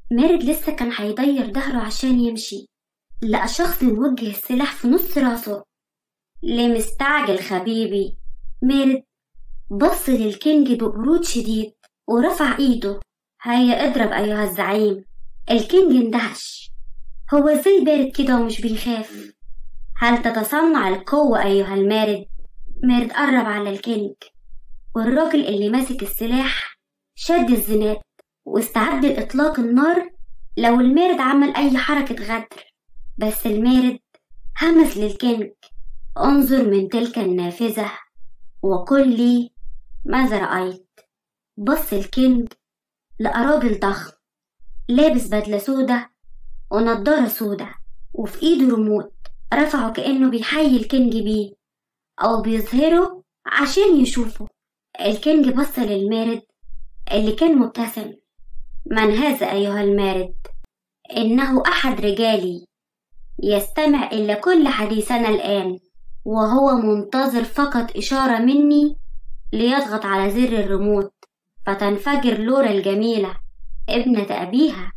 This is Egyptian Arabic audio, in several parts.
مارد لسه كان هيضير ظهره عشان يمشي لقى شخص موجه السلاح في نص راسه ليه مستعجل خبيبي مارد بص للكينج ببرود شديد ورفع ايده هيا اضرب ايها الزعيم الكينج اندهش هو ازاي بارد كده ومش بيخاف هل تتصنع القوة أيها المارد مارد قرب على الكينج والراجل اللي ماسك السلاح شد الزناد واستعد لإطلاق النار لو المارد عمل أي حركة غدر بس المارد همس للكينج انظر من تلك النافذة وقل لي ماذا رأيت بص الكينج لقى راجل ضخم لابس بدلة سودة ونضارة سودة وفي ايده ريموت رفعه كأنه بيحيي الكينج بيه أو بيظهره عشان يشوفه الكينج بص للمارد اللي كان مبتسم من هذا أيها المارد إنه أحد رجالي يستمع إلى كل حديثنا الآن وهو منتظر فقط إشارة مني ليضغط على زر الريموت فتنفجر لورا الجميلة ابنة أبيها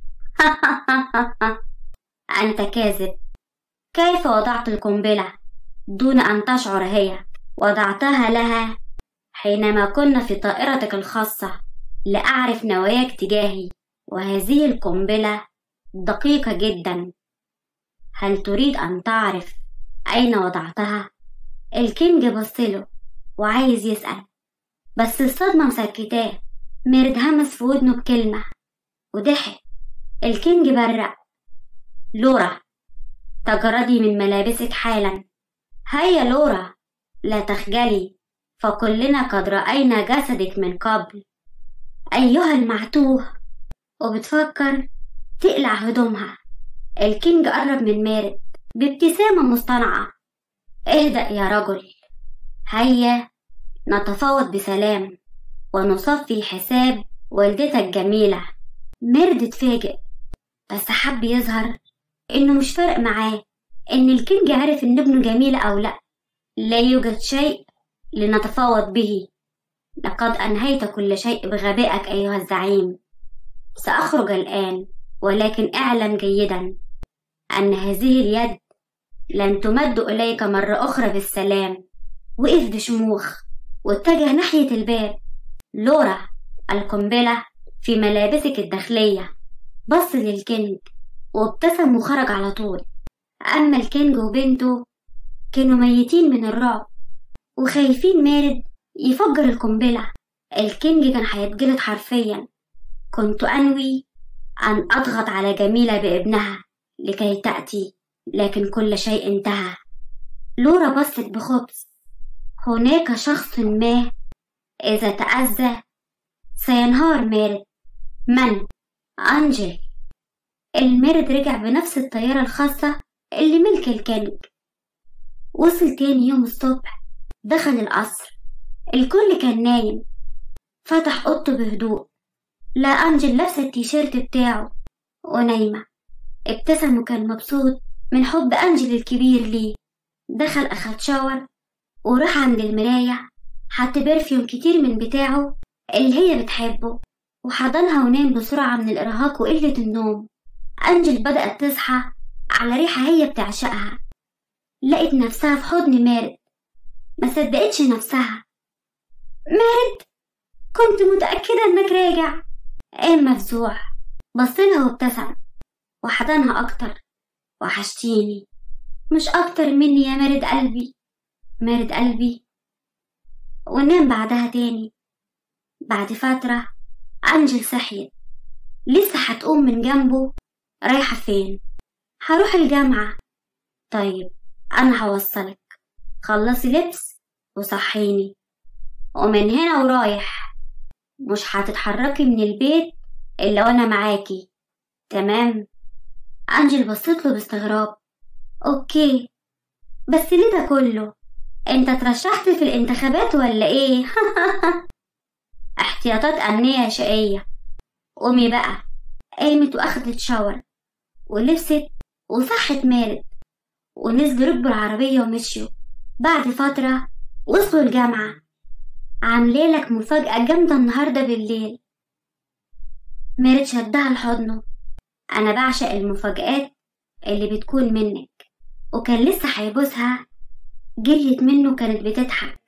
أنت كاذب كيف وضعت القنبلة دون أن تشعر هي وضعتها لها حينما كنا في طائرتك الخاصة لأعرف نواياك تجاهي وهذه القنبلة دقيقة جدا هل تريد أن تعرف أين وضعتها؟ الكينج بصله وعايز يسأل بس الصدمة مسكتاه ميرد همس في ودنه بكلمة وضحك الكينج برق لورا تجردي من ملابسك حالا هيا لورا لا تخجلي فكلنا قد رأينا جسدك من قبل أيها المعتوه وبتفكر تقلع هدومها الكينج قرب من مارد بابتسامة مصطنعة اهدأ يا رجل هيا نتفاوض بسلام ونصفي حساب والدتك جميلة ميرد اتفاجئ بس حب يظهر إنه مش فارق معاه إن الكينج عرف إن ابنه جميلة أو لأ لا يوجد شيء لنتفاوض به لقد أنهيت كل شيء بغبائك أيها الزعيم سأخرج الآن ولكن اعلم جيدا أن هذه اليد لن تمد إليك مرة أخرى بالسلام وقف بشموخ واتجه ناحية الباب لورا القنبلة في ملابسك الداخلية بص للكينج وابتسم وخرج على طول أما الكينج وبنته كانوا ميتين من الرعب وخايفين مارد يفجر القنبلة الكينج كان هيتجلد حرفيا كنت أنوي أن أضغط على جميلة بابنها لكي تأتي لكن كل شيء انتهى لورا بصت بخبز هناك شخص ما إذا تأذى سينهار مارد من؟ أنجل المارد رجع بنفس الطيارة الخاصة اللي ملك الكينج وصل تاني يوم الصبح دخل القصر الكل كان نايم فتح اوضته بهدوء لا أنجل لابسة التيشيرت بتاعه ونايمة ابتسم وكان مبسوط من حب أنجل الكبير ليه دخل أخد شاور وراح عند المراية حط برفيوم كتير من بتاعه اللي هي بتحبه وحضنها ونام بسرعة من الإرهاق وقلة النوم أنجل بدأت تصحى على ريحة هي بتعشقها لقت نفسها في حضن مارد ما صدقتش نفسها مارد كنت متأكدة إنك راجع قام مفزوع بصلها وابتسم وحضنها أكتر وحشتيني مش أكتر مني يا مارد قلبي مارد قلبي ونام بعدها تاني بعد فترة أنجل صحيت لسه هتقوم من جنبه رايحة فين هروح الجامعة طيب أنا هوصلك خلصي لبس وصحيني ومن هنا ورايح مش هتتحركي من البيت إلا وأنا معاكي تمام أنجل بصيت له باستغراب أوكي بس ليه ده كله انت ترشحت في الانتخابات ولا ايه احتياطات امنية شقية قومي بقى قامت واخدت شاور ولبست وصحت مارد ونزلوا ركبوا العربية ومشيوا بعد فترة وصلوا الجامعة عاملة لك مفاجأة جامدة النهاردة بالليل مارد شدها لحضنه أنا بعشق المفاجآت اللي بتكون منك وكان لسه هيبوسها جريت منه كانت بتضحك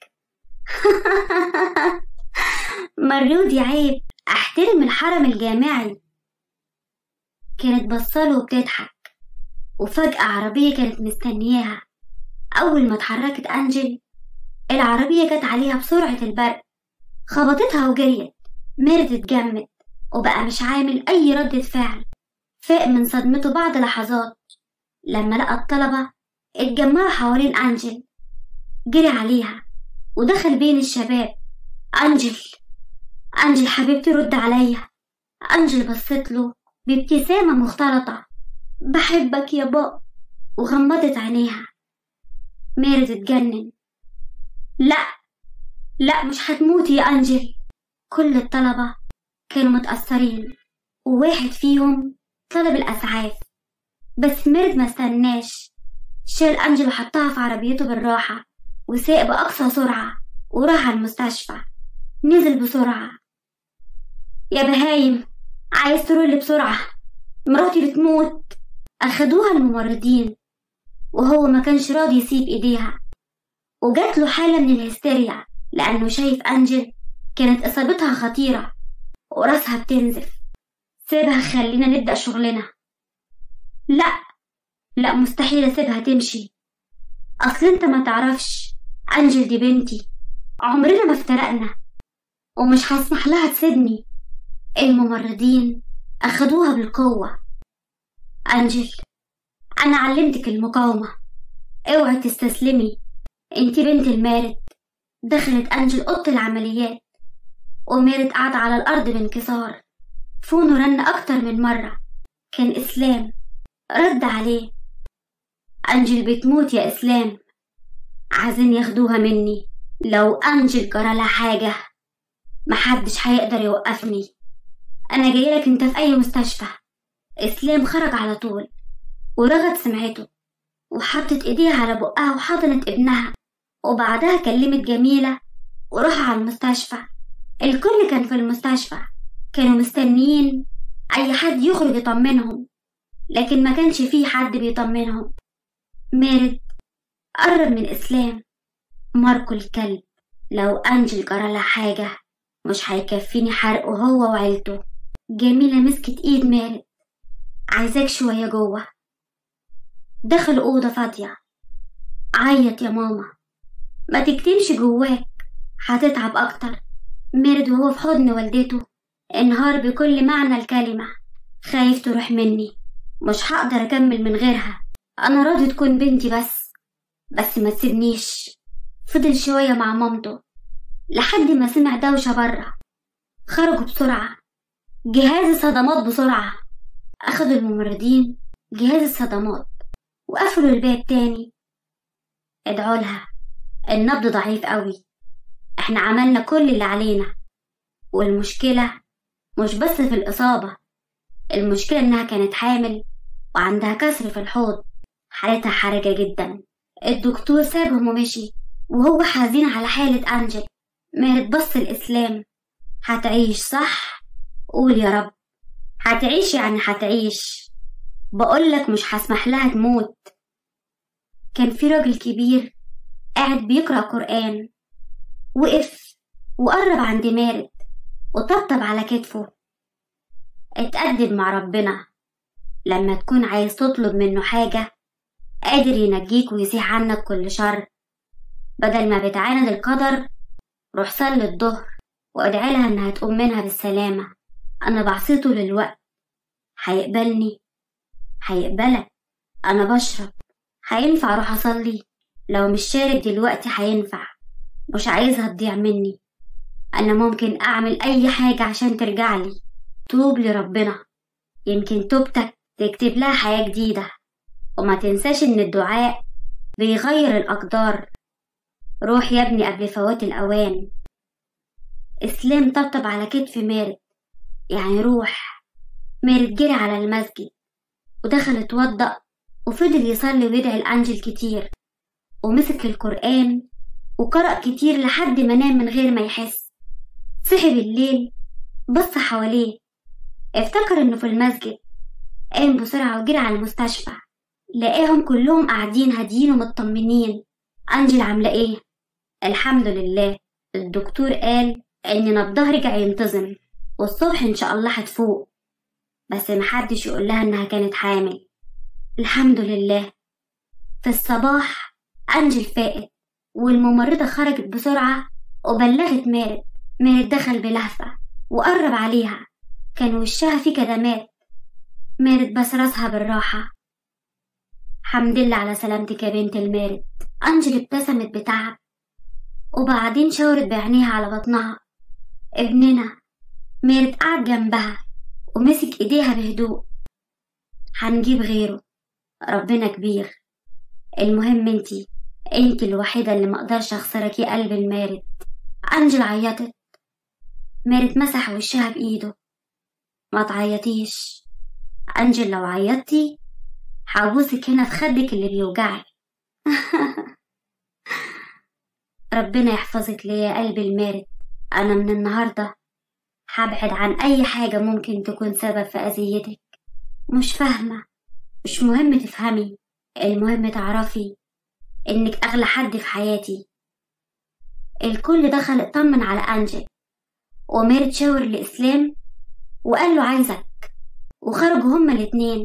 مرودي عيب احترم الحرم الجامعي كانت بصاله وبتضحك وفجأة عربية كانت مستنياها أول ما اتحركت أنجل العربية جت عليها بسرعة البرق خبطتها وجريت ميرد اتجمد وبقى مش عامل أي ردة فعل فاق من صدمته بعد لحظات لما لقى الطلبة اتجمعوا حوالين أنجل جري عليها ودخل بين الشباب أنجل أنجل حبيبتي رد عليا أنجل بصت له بابتسامة مختلطة بحبك يا بابا وغمضت عينيها ميرد اتجنن لا لا مش هتموتي يا أنجل كل الطلبة كانوا متأثرين وواحد فيهم طلب الأسعاف بس ميرد ما استناش شال أنجل وحطها في عربيته بالراحة وساق بأقصى سرعة وراح على المستشفى نزل بسرعة يا بهايم عايز ترول بسرعة مراتي بتموت أخدوها الممرضين وهو ما كانش راضي يسيب إيديها وجات له حالة من الهستيريا لأنه شايف أنجل كانت إصابتها خطيرة وراسها بتنزف سيبها خلينا نبدأ شغلنا لا لا مستحيل أسيبها تمشي أصل أنت ما تعرفش أنجل دي بنتي عمرنا ما افترقنا ومش هسمح لها تسيبني الممرضين أخدوها بالقوة أنجل أنا علمتك المقاومة اوعي تستسلمي انت بنت المارد دخلت أنجل أوضة العمليات ومارد قعد على الأرض بانكسار فونه رن أكتر من مرة كان إسلام رد عليه أنجل بتموت يا إسلام عايزين ياخدوها مني لو أنجل جرالها حاجة محدش هيقدر يوقفني أنا جايلك أنت في أي مستشفى إسلام خرج على طول ورغد سمعته وحطت إيديها على بقها وحضنت ابنها وبعدها كلمت جميلة وراح على المستشفى الكل كان في المستشفى كانوا مستنيين أي حد يخرج يطمنهم لكن ما كانش فيه حد بيطمنهم مارد قرب من إسلام ماركو الكلب لو أنجل جرالها حاجة مش هيكفيني حرقه هو وعيلته جميلة مسكت إيد مارد عايزاك شوية جوه دخل أوضة فاضية عيط يا ماما ما تكتمش جواك هتتعب أكتر مارد وهو في حضن والدته انهار بكل معنى الكلمة خايف تروح مني مش هقدر أكمل من غيرها أنا راضي تكون بنتي بس بس ما تسيبنيش فضل شوية مع مامته لحد ما سمع دوشة برا خرجوا بسرعة جهاز الصدمات بسرعة أخدوا الممرضين جهاز الصدمات وقفلوا الباب تاني ادعوا لها النبض ضعيف قوي احنا عملنا كل اللي علينا والمشكلة مش بس في الإصابة المشكلة إنها كانت حامل وعندها كسر في الحوض حالتها حرجة جدا الدكتور سابهم ومشي وهو حزين على حالة أنجل مارد بص الإسلام هتعيش صح قول يا رب هتعيش يعني هتعيش بقولك مش هسمح لها تموت كان في راجل كبير قاعد بيقرأ قرآن وقف وقرب عند مارد وطبطب على كتفه اتقدم مع ربنا لما تكون عايز تطلب منه حاجة قادر ينجيك ويزيح عنك كل شر بدل ما بتعاند القدر روح صلي الظهر وادعي لها انها تقوم منها بالسلامة انا بعصيته للوقت هيقبلني هيقبلك انا بشرب هينفع اروح اصلي لو مش شارب دلوقتي هينفع مش عايزها تضيع مني انا ممكن اعمل اي حاجة عشان ترجعلي توب لربنا يمكن توبتك تكتب لها حياة جديدة وما تنساش ان الدعاء بيغير الاقدار روح يا ابني قبل فوات الاوان اسلام طبطب على كتف مارد يعني روح مارد جري على المسجد ودخل اتوضأ وفضل يصلي ويدعي الأنجل كتير ومسك القرآن وقرأ كتير لحد ما نام من غير ما يحس صحي بالليل بص حواليه افتكر انه في المسجد قام بسرعة وجري على المستشفى لقاهم كلهم قاعدين هاديين ومطمنين أنجل عاملة إيه؟ الحمد لله الدكتور قال إن نبضها رجع ينتظم والصبح إن شاء الله هتفوق بس محدش يقول لها إنها كانت حامل الحمد لله في الصباح أنجل فاقت والممرضة خرجت بسرعة وبلغت مارد مارد دخل بلهفة وقرب عليها كان وشها فيه كدمات مارد بس راسها بالراحة حمد لله على سلامتك يا بنت المارد أنجل ابتسمت بتعب وبعدين شاورت بعينيها على بطنها ابننا مارد قعد جنبها ومسك ايديها بهدوء هنجيب غيره ربنا كبير المهم انتي انتي الوحيدة اللي مقدرش اخسرك يا قلب المارد انجل عيطت مارد مسح وشها بايده ما تعيطيش انجل لو عيطتي هبوسك هنا في خدك اللي بيوجعك ربنا يحفظك ليا يا قلب المارد انا من النهارده هبعد عن اي حاجه ممكن تكون سبب في اذيتك مش فاهمه مش مهم تفهمي المهم تعرفي انك اغلى حد في حياتي الكل دخل اطمن على انجل ومارد شاور لاسلام وقال له عايزك وخرجوا هما الاتنين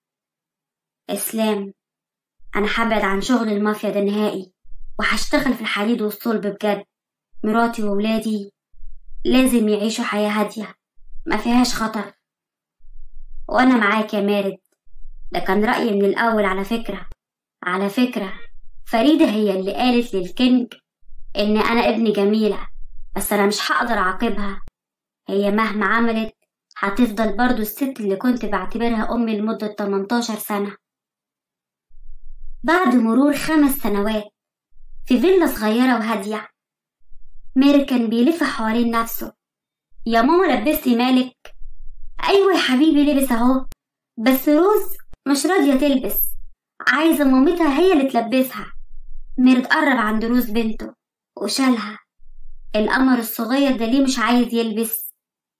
اسلام انا هبعد عن شغل المافيا ده نهائي وهشتغل في الحديد والصلب بجد مراتي وولادي لازم يعيشوا حياة هادية ما فيهاش خطر وأنا معاك يا مارد ده كان رأيي من الأول على فكرة على فكرة فريدة هي اللي قالت للكينج إن أنا ابن جميلة بس أنا مش هقدر أعاقبها هي مهما عملت هتفضل برضو الست اللي كنت بعتبرها أمي لمدة 18 سنة بعد مرور خمس سنوات في فيلا صغيرة وهادية مير كان بيلف حوالين نفسه يا ماما لبستي مالك أيوة يا حبيبي لبس أهو بس روز مش راضية تلبس عايزة مامتها هي اللي تلبسها مير اتقرب عند روز بنته وشالها القمر الصغير ده ليه مش عايز يلبس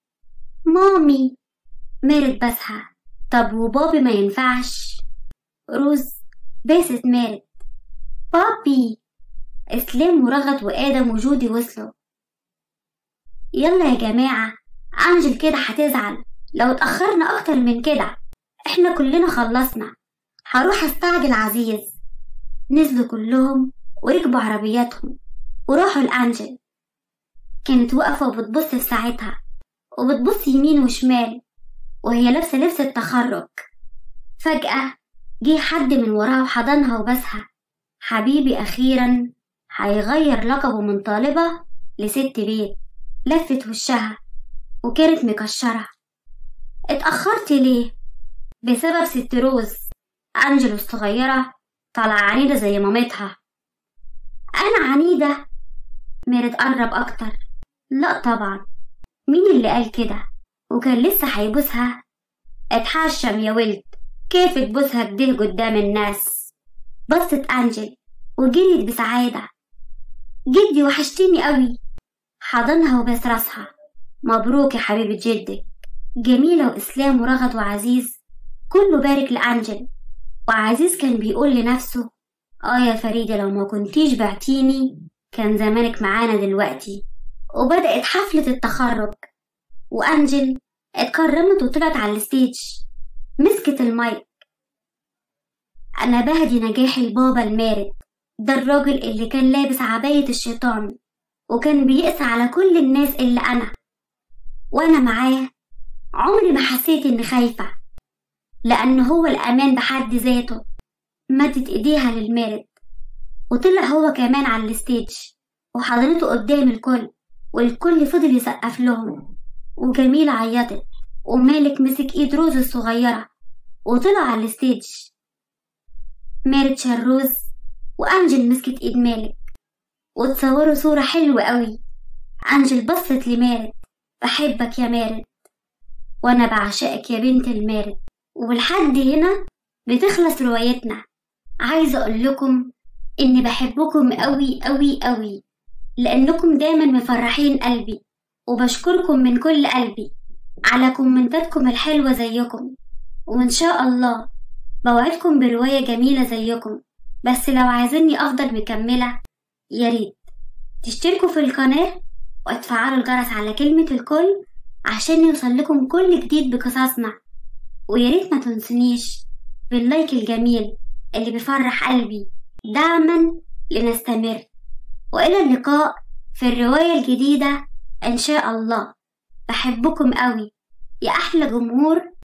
مامي مير اتبسها طب وبابي ما ينفعش روز باست مارد بابي اسلام ورغد وادم وجودي وصلوا يلا يا جماعة انجل كده هتزعل لو اتأخرنا اكتر من كده احنا كلنا خلصنا هروح استعجل عزيز نزلوا كلهم وركبوا عربياتهم وراحوا لأنجل كانت واقفة وبتبص في ساعتها وبتبص يمين وشمال وهي لابسة لبس التخرج فجأة جه حد من وراها وحضنها وبسها حبيبي أخيرا هيغير لقبه من طالبة لست بيت لفت وشها وكانت مكشرة اتأخرت ليه؟ بسبب ست روز أنجلو الصغيرة طالعة عنيدة زي مامتها أنا عنيدة ميرت قرب أكتر لا طبعا مين اللي قال كده وكان لسه هيبوسها اتحشم يا ولد كيف تبوسها كده قدام الناس بصت أنجل وجريت بسعادة جدي وحشتني قوي حضنها وبس راسها مبروك يا حبيبة جدك جميلة وإسلام ورغد وعزيز كله بارك لأنجل وعزيز كان بيقول لنفسه آه يا فريدة لو ما كنتيش بعتيني كان زمانك معانا دلوقتي وبدأت حفلة التخرج وأنجل اتكرمت وطلعت على الستيج مسكت المايك أنا بهدي نجاح البابا المارد ده الراجل اللي كان لابس عباية الشيطان وكان بيقسى على كل الناس إلا أنا وأنا معاه عمري ما حسيت إني خايفة لأن هو الأمان بحد ذاته مدت إيديها للمارد وطلع هو كمان على الستيج وحضرته قدام الكل والكل فضل يسقف لهم وجميلة عيطت ومالك مسك ايد روز الصغيرة وطلع على الستيج مارد شال روز وأنجل مسكت ايد مالك وتصوروا صورة حلوة قوي أنجل بصت لمارد بحبك يا مارد وأنا بعشقك يا بنت المارد ولحد هنا بتخلص روايتنا عايزة أقول لكم إني بحبكم قوي قوي قوي لأنكم دايما مفرحين قلبي وبشكركم من كل قلبي على كومنتاتكم الحلوة زيكم وإن شاء الله بوعدكم برواية جميلة زيكم بس لو عايزيني أفضل مكملة ياريت تشتركوا في القناة وتفعلوا الجرس على كلمة الكل عشان يوصل لكم كل جديد بقصصنا وياريت ما تنسونيش باللايك الجميل اللي بيفرح قلبي دعما لنستمر وإلى اللقاء في الرواية الجديدة إن شاء الله بحبكم قوي يا أحلى جمهور